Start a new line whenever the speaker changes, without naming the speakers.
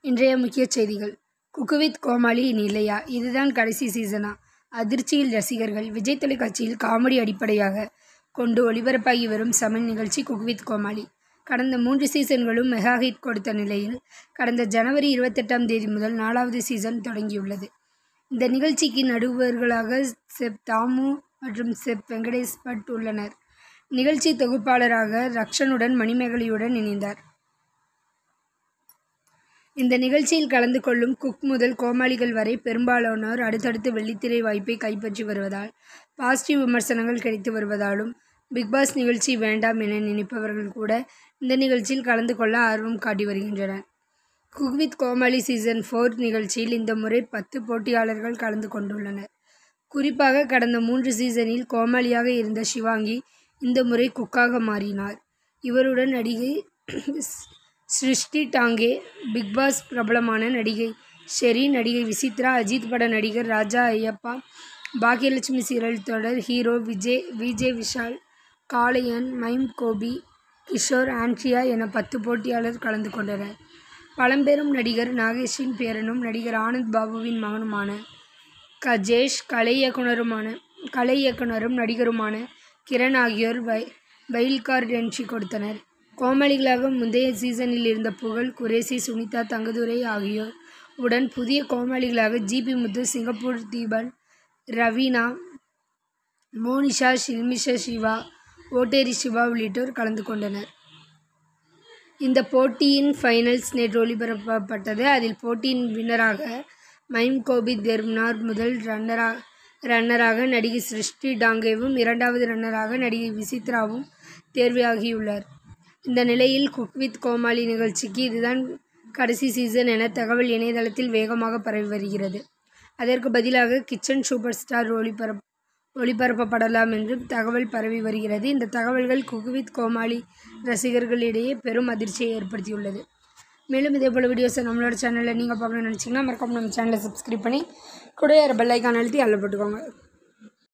இன்றைய முக்கிய செய்திகள் குக்கு வித் கோமாளி இனி இல்லையா இதுதான் கடைசி சீசனா அதிர்ச்சியில் ரசிகர்கள் விஜய் தொலைக்காட்சியில் காமெடி அடிப்படையாக கொண்டு ஒளிபரப்பாகி வரும் சமையல் நிகழ்ச்சி குக்கு வித் கோமாளி கடந்த மூன்று சீசன்களும் மெகா ஹிட் கொடுத்த நிலையில் கடந்த ஜனவரி இருபத்தெட்டாம் தேதி முதல் நாலாவது சீசன் தொடங்கியுள்ளது இந்த நிகழ்ச்சிக்கு நடுவர்களாக செப் தாமு மற்றும் செப் வெங்கடேஷ் பட் உள்ளனர் நிகழ்ச்சி தொகுப்பாளராக ரக்ஷனுடன் மணிமேகலையுடன் இணைந்தார் இந்த நிகழ்ச்சியில் கலந்து கொள்ளும் குக் முதல் கோமாளிகள் வரை பெரும்பாலானோர் அடுத்தடுத்து வெள்ளித்திரை வாய்ப்பை கைப்பற்றி வருவதால் பாசிட்டிவ் விமர்சனங்கள் கிடைத்து வருவதாலும் பிக்பாஸ் நிகழ்ச்சி வேண்டாம் என நினைப்பவர்கள் கூட இந்த நிகழ்ச்சியில் கலந்து கொள்ள ஆர்வம் காட்டி வருகின்றனர் cook with Comali season four நிகழ்ச்சியில் இந்த முறை பத்து போட்டியாளர்கள் கலந்து கொண்டுள்ளனர் குறிப்பாக கடந்த மூன்று சீசனில் கோமாளியாக இருந்த ஷிவாங்கி இந்த முறை குக்காக மாறினார் இவருடன் நடிகை சிருஷ்டி டாங்கே பிக்பாஸ் பிரபலமான நடிகை ஷெரி நடிகை விசித்ரா அஜித் பட நடிகர் ராஜா ஐயப்பா பாக்கியலட்சுமி சீரியல் தொடர் ஹீரோ விஜய் விஜய் விஷால் காளையன் மைம் கோபி கிஷோர் ஆண்ட்ரியா என பத்து போட்டியாளர் கலந்து கொண்டனர் பழம்பெரும் நடிகர் நாகேஷின் பேரனும் நடிகர் ஆனந்த் பாபுவின் மகனுமான கஜேஷ் கலை இயக்குனருமான கலை இயக்குனரும் நடிகருமான கிரண் ஆகியோர் வை வைல்ட் கார்டு என்ட்ரி கொடுத்தனர் கோமாளிகளாக முந்தைய சீசனில் இருந்த புகழ் குரேசி சுனிதா தங்கதுரை ஆகியோர் உடன் புதிய கோமாளிகளாக ஜிபி முத்து சிங்கப்பூர் தீபன் ரவீனா மோனிஷா ஷில்மிஷா சிவா ஓட்டேரி சிவா உள்ளிட்டோர் கலந்து கொண்டனர் இந்த போட்டியின் ஃபைனல்ஸ் நேற்று ஒளிபரப்பப்பட்டது அதில் போட்டியின் வின்னராக மைம் கோபி தெர்ம்னார் முதல் ரன்னரா ரன்னராக நடிகை சிருஷ்டி டாங்கேவும் இரண்டாவது ரன்னராக நடிகை விசித்ராவும் தேர்வாகியுள்ளார் இந்த நிலையில் குக் வித் கோமாளி நிகழ்ச்சிக்கு இதுதான் கடைசி சீசன் என தகவல் இணையதளத்தில் வேகமாக பரவி வருகிறது அதற்கு பதிலாக கிச்சன் சூப்பர் ஸ்டார் ஒளிபரப் ஒளிபரப்பப்படலாம் என்றும் தகவல் பரவி வருகிறது இந்த தகவல்கள் குக் வித் கோமாளி ரசிகர்களிடையே பெரும் அதிர்ச்சியை ஏற்படுத்தியுள்ளது மேலும் இதே போல் வீடியோஸை நம்மளோட சேனலில் நீங்கள் பார்க்கணும்னு நினச்சிங்கன்னா மறக்காம நம்ம சேனலை சப்ஸ்கிரைப் பண்ணி கூட பெல் ஐக்கான் அழுத்தி அல்ல போட்டுக்கோங்க